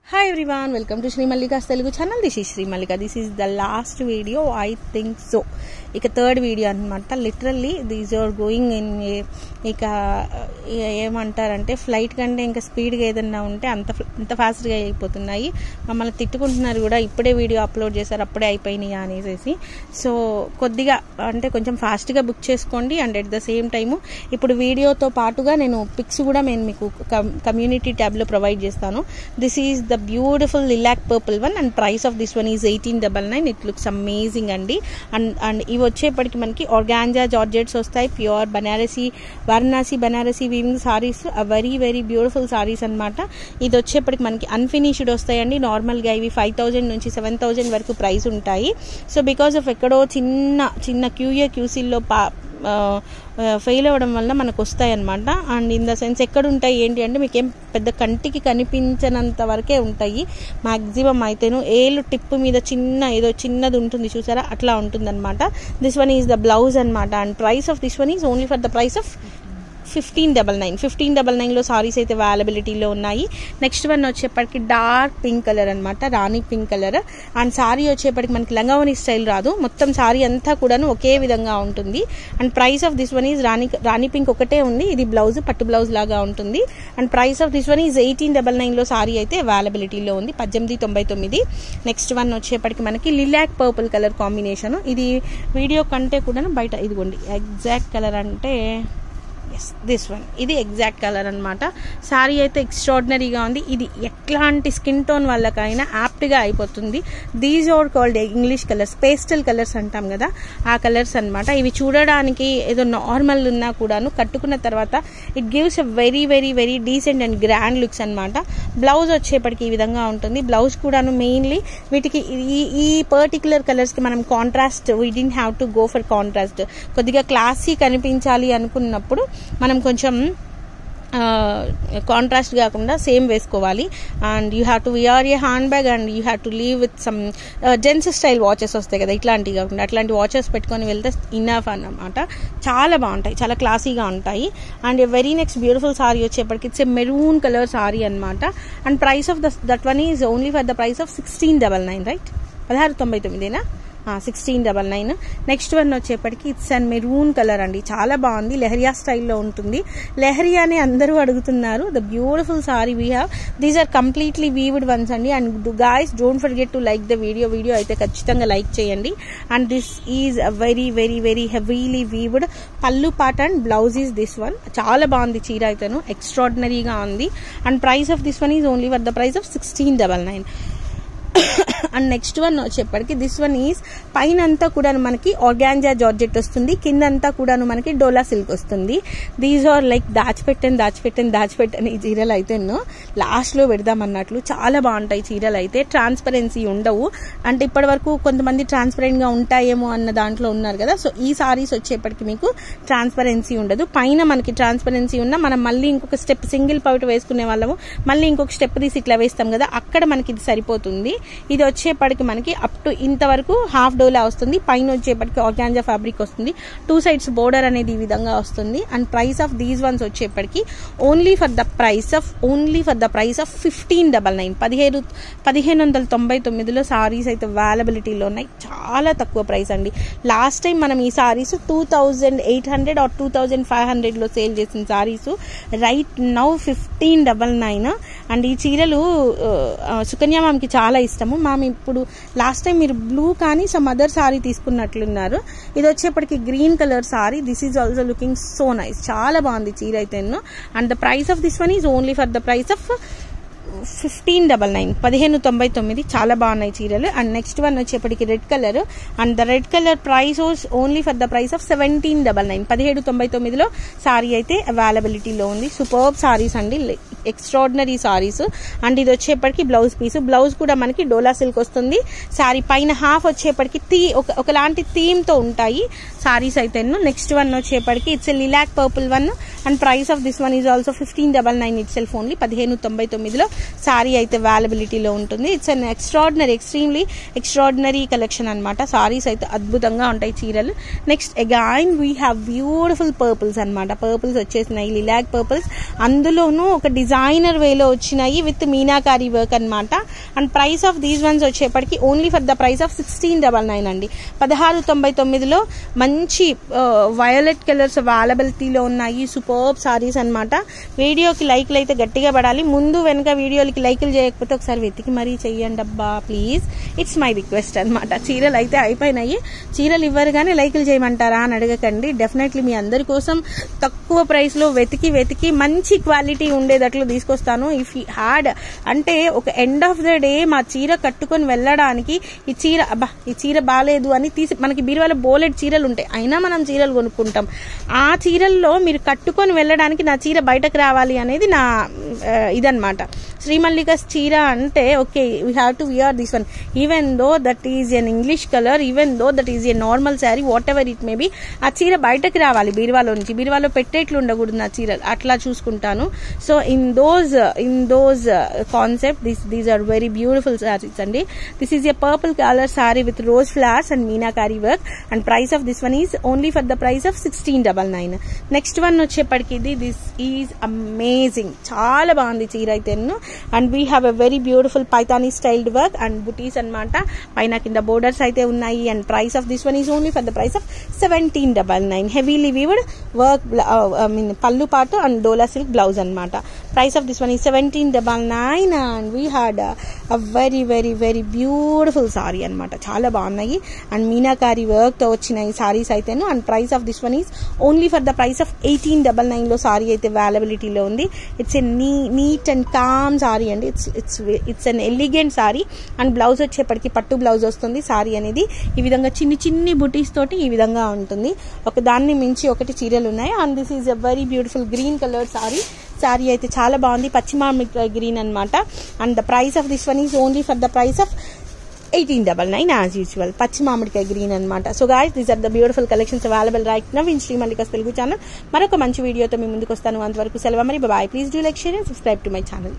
hi everyone welcome to Sri Mallika's Telugu channel this is Sri Mallika this is the last video I think so ఇక third video అనమాట literally these are going in ఇక ఏ- ఏమంటారంటే flight కంటే ఇంకా స్పీడ్గా ఏదన్నా ఉంటే అంత ఫ- అంత ఫాస్ట్గా అయిపోతున్నాయి మమ్మల్ని తిట్టుకుంటున్నారు కూడా ఇప్పుడే వీడియో అప్లోడ్ చేశారు అప్పుడే అయిపోయినాయి అనేసి సో కొద్దిగా అంటే కొంచెం ఫాస్ట్గా బుక్ చేసుకోండి and at the same time ఇప్పుడు వీడియోతో పాటుగా నేను పిక్స్ కూడా నేను మీకు కమ్యూనిటీ ట్యాబ్లో ప్రొవైడ్ చేస్తాను this is the beautiful lilac purple one and price of this one is eighteen double nine it looks amazing అండి అండ్ అండ్ ఇవి వచ్చేప్పటికి మనకి ఆర్గాంజా జార్జెట్స్ వస్తాయి pure Banarasi Varanasi Banarasi weaving saris very very beautiful saris అన్నమాట ఇది వచ్చేప్పటికి మనకి అన్ఫినిష్డ్ వస్తాయండి నార్మల్గా ఇవి ఫైవ్ థౌజండ్ నుంచి సెవెన్ థౌజండ్ వరకు ప్రైస్ ఉంటాయి సో బికాస్ ఆఫ్ ఎక్కడో చిన్న చిన్న క్యూఏ క్యూసీల్లో పా ఫెయిల్ అవ్వడం వల్ల మనకు వస్తాయి అనమాట అండ్ ఇన్ ద సెన్స్ ఎక్కడ ఉంటాయి ఏంటి అంటే మీకు ఏం పెద్ద కంటికి కనిపించనంత వరకే ఉంటాయి మ్యాక్సిమం అయితేను ఏలు టిప్ మీద చిన్న ఏదో చిన్నది ఉంటుంది చూసారా అట్లా ఉంటుంది అనమాట this one is the blouse అనమాట and price of this one is only for the price of fifteen double nine fifteen double నైన్లో సారీస్ అయితే అవైలబిలిటీలో ఉన్నాయి నెక్స్ట్ వన్ వచ్చేప్పటికి డార్క్ పింక్ కలర్ అనమాట rani pink colour and sari వచ్చేప్పటికి మనకి లంగావని స్టైల్ రాదు మొత్తం సారీ అంతా కూడాను ఒకే విధంగా ఉంటుంది and price of this one is rani rani pink ఒకటే ఉంది ఇది బ్లౌజ్ పట్టు బ్లౌజ్ లాగా ఉంటుంది and price of this one is eighteen double నైన్లో సారీ అయితే అవైలబిలిటీలో ఉంది పద్దెనిమిది తొంభై తొమ్మిది నెక్స్ట్ వన్ వచ్చేప్పటికి మనకి లిలాక్ పర్పుల్ కలర్ కాంబినేషన్ ఇది వీడియో కంటే కూడా బయట ఇదిగోండి ఎగ్జాక్ట్ కలర్ అంటే ఎస్ దిస్ వన్ ఇది ఎగ్జాక్ట్ కలర్ అనమాట శారీ అయితే ఎక్స్ట్రాడినరీగా ఉంది ఇది ఎట్లాంటి స్కిన్ టోన్ వాళ్ళకైనా యాప్ట్గా అయిపోతుంది these are called English colours pastel colours అంటాం కదా ఆ కలర్స్ అన్నమాట ఇవి చూడడానికి ఏదో నార్మల్ ఉన్నా కూడాను కట్టుకున్న తర్వాత it gives a very very very decent and grand looks అనమాట బ్లౌజ్ వచ్చేప్పటికి ఈ విధంగా ఉంటుంది బ్లౌజ్ కూడాను మెయిన్లీ వీటికి ఈ ఈ పర్టికులర్ కలర్స్కి మనం contrast we didn't have to go for contrast కొద్దిగా క్లాసీ కనిపించాలి అనుకున్నప్పుడు మనం కొంచెం కాంట్రాస్ట్ కాకుండా సేమ్ వేసుకోవాలి and you have to wear a hand bag and you have to leave with some gents style watches వస్తాయి కదా ఇట్లాంటివి కాకుండా అట్లాంటి వాచెస్ పెట్టుకొని వెళ్తే ఇన్నఫ్ అన్నమాట చాలా బాగుంటాయి చాలా క్లాసీగా ఉంటాయి and very next beautiful sari వచ్చేప్పటికి it's a maroon colour sari అనమాట and price of the that one is only for the price of sixteen double nine right పదహారు తొంభై తొమ్మిదేనా sixteen double nine next one వచ్చేప్పటికి ఇట్స్ అండ్ మెరూన్ కలర్ అండి చాలా బాగుంది లెహరియా స్టైల్లో ఉంటుంది లెహరియానే అందరూ అడుగుతున్నారు the beautiful sari we have these are completely weaved ones అండి and guys don't forget to like the video video అయితే ఖచ్చితంగా లైక్ చేయండి and this is very very very heavily weaved pallu పాట and blouse is this one చాలా బాగుంది చీర అయితేను ఎక్స్ట్రాడినరీగా ఉంది and price of this one is only for the price of sixteen double nine and next one వచ్చేప్పటికి this one is పైన అంతా కూడా మనకి ఆర్గాంజా జార్జెట్ వస్తుంది కింద అంతా కూడాను మనకి డోలా సిల్క్ వస్తుంది దీస్ ఆర్ లైక్ దాచిపెట్టని దాచిపెట్టని దాచిపెట్టని ఈ చీరలు అయితే లాస్ట్లో పెడదాం అన్నట్లు చాలా బాగుంటాయి చీరలు అయితే ట్రాన్స్పరెన్సీ ఉండవు అంటే ఇప్పటి వరకు కొంతమంది ట్రాన్స్పరెంట్గా ఉంటాయేమో అన్న దాంట్లో ఉన్నారు కదా సో ఈ సారీస్ వచ్చేప్పటికి మీకు ట్రాన్స్పరెన్సీ ఉండదు పైన మనకి ట్రాన్స్పరెన్సీ ఉన్న మనం మళ్ళీ ఇంకొక స్టెప్ సింగిల్ పౌట్ వేసుకునే వాళ్ళము మళ్ళీ ఇంకొక స్టెప్ తీసి ఇట్లా వేస్తాం కదా అక్కడ మనకి ఇది సరిపోతుంది ఇది వచ్చేప్పటికి మనకి అప్ టు ఇంతవరకు హాఫ్ డోలా వస్తుంది పైన వచ్చేప్పటికి ఆర్గాంజా ఫ్యాబ్రిక్ వస్తుంది టూ సైడ్స్ బోర్డర్ అనేది ఈ విధంగా వస్తుంది and price of these ones వచ్చేప్పటికి only for the price of only for the price of fifteen double nine పదిహేను పదిహేను వందల తొంభై తొమ్మిదిలో సారీస్ అయితే అవైలబిలిటీలో ఉన్నాయి చాలా తక్కువ ప్రైస్ అండి లాస్ట్ టైం మనం ఈ saris two thousand eight hundred or two thousand five హండ్రెడ్లో సేల్ చేసిన saris right now fifteen double nine and ఈ చీరలు ఆ, సుకన్య మామకి చాలా ఇష్టము మామ ఇప్పుడు లాస్ట్ టైం మీరు బ్లూ కానీ సమ్ అదర్ సారీ తీసుకున్నట్లున్నారు ఇది వచ్చేప్పటికి green colour sari this is also looking so nice చాలా బాగుంది చీర అయితే and the price of this one is only for the price of fifteen double nine పదిహేను తొంభై తొమ్మిది చాలా బాగున్నాయి చీరలు అండ్ నెక్స్ట్ వన్ వచ్చేప్పటికి red colour and the red colour price only for the price of seventeen double nine పదిహేడు తొంభై తొమ్మిదిలో సారీ అయితే అవైలబిలిటీలో ఉంది సూపర్బ్ సారీస్ అండి ఎక్స్ట్రాడినరీ సారీస్ అండ్ ఇది వచ్చేప్పటికి బ్లౌజ్ పీస్ బ్లౌజ్ కూడా మనకి డోలా సిల్క్ వస్తుంది సారీ పైన హాఫ్ వచ్చేప్పటికి తీ ఒక ఒకలాంటి థీమ్తో ఉంటాయి సారీస్ అయితే నెక్స్ట్ వన్ వచ్చేప్పటికి it's lilac purple one and price of this one is also fifteen double nine itself only పదిహేను తొంభై తొమ్మిదిలో సారీ అయితే అవైలబిలిటీలో ఉంటుంది it's an extraordinary extremely extraordinary collection అనమాట సారీస్ అయితే అద్భుతంగా ఉంటాయి చీరలు next again we have beautiful purples అనమాట పర్పుల్స్ వచ్చేసినాయి లిలాక్ పర్పుల్స్ అందులోనూ ఒక డిజైనర్ వేలో వచ్చినాయి విత్ మీనాకారి వర్క్ అనమాట and price of these ones వచ్చేప్పటికి only for the price of sixteen double nine అండి పదహారు తొంభై తొమ్మిదిలో మంచి వయోలెట్ కలర్స్ అవైలబిలిటీలో ఉన్నాయి సూపర్బ్ సారీస్ అనమాట వీడియోకి లైక్లు అయితే గట్టిగా పడాలి ముందు వెనుక వీడియోలకి లైకులు చేయకపోతే ఒకసారి వెతికి మరీ చెయ్యండి అబ్బా ప్లీజ్ ఇట్స్ మై రిక్వెస్ట్ అనమాట చీరలు అయితే అయిపోయినాయి చీరలు ఇవ్వరు కానీ లైకులు చేయమంటారా అని అడగకండి డెఫినెట్లీ మీ అందరి కోసం తక్కువ ప్రైస్లో వెతికి వెతికి మంచి క్వాలిటీ ఉండేటట్లు తీసుకొస్తాను ఇఫ్ యూ హ్యాడ్ అంటే ఒక ఎండ్ ఆఫ్ ద డే మా చీర కట్టుకొని వెళ్ళడానికి ఈ చీర అబ్బా ఈ చీర బాగాలేదు అని తీసి మనకి బీరువాలో బోలెడ్ చీరలు ఉంటాయి అయినా మనం చీరలు కొనుక్కుంటాం ఆ చీరల్లో మీరు కట్టుకొని వెళ్ళడానికి నా చీర బయటకు రావాలి అనేది నా ఆ, ఇదన్నమాట శ్రీమల్లికాస్ చీర అంటే okay we have to wear this one even though that is an English colour even though that is a normal sari whatever it may be ఆ చీర బయటకు రావాలి బీరువాలో నుంచి బీరువాలో పెట్టేట్లు ఉండకూడదు నా చీర అట్లా చూసుకుంటాను so in those in those concept this these are very beautiful saris అండి this is a purple colour sari with rose flowers and meenakari work and price of this one is only for the price of sixteen double nine next one వచ్చేప్పటికి ఇది this is amazing చాలా బాగుంది చీర అయితే and we have a very beautiful Paithani styled work and butis అనమాట పైన కింద borders అయితే ఉన్నాయి and price of this one is only for the price of seventeen double nine heavily weaved work I mean pallu పాటు అండ్ డోలా సిల్క్ బ్లౌజ్ అనమాట price of this one is seventeen double nine and we had a very very very beautiful sari అనమాట చాలా బాగున్నాయి and meenakari వర్క్తో వచ్చినాయి సారీస్ అయితేను and price of this one is only for the price of eighteen double నైన్లో సారీ అయితే అవైలబిలిటీలో ఉంది ఇట్స్ ఎ నీ నీట్ అండ్ కామ్ సారీ అండి it's it's it's an elegant sari and blouse వచ్చేప్పటికి పట్టు బ్లౌజ్ వస్తుంది సారీ అనేది ఈ విధంగా చిన్ని చిన్ని బుటీస్ తోటి ఈ విధంగా ఉంటుంది ఒక దాన్ని మించి ఒకటి చీరలు ఉన్నాయి and this is a very beautiful green colour sari sari అయితే చాలా బాగుంది పశ్చిమామికాయ గ్రీన్ అనమాట and the price of this one is only for the price of eighteen double nine as usual పచ్చి మామిడికాయ గ్రీన్ అనమాట so guys these are the beautiful collections available right now in Sri Mallika's Telugu channel మరొక మంచి వీడియోతో మీ ముందుకు వస్తాను అంతవరకు సెలవు మరి bye please do like share and subscribe to my channel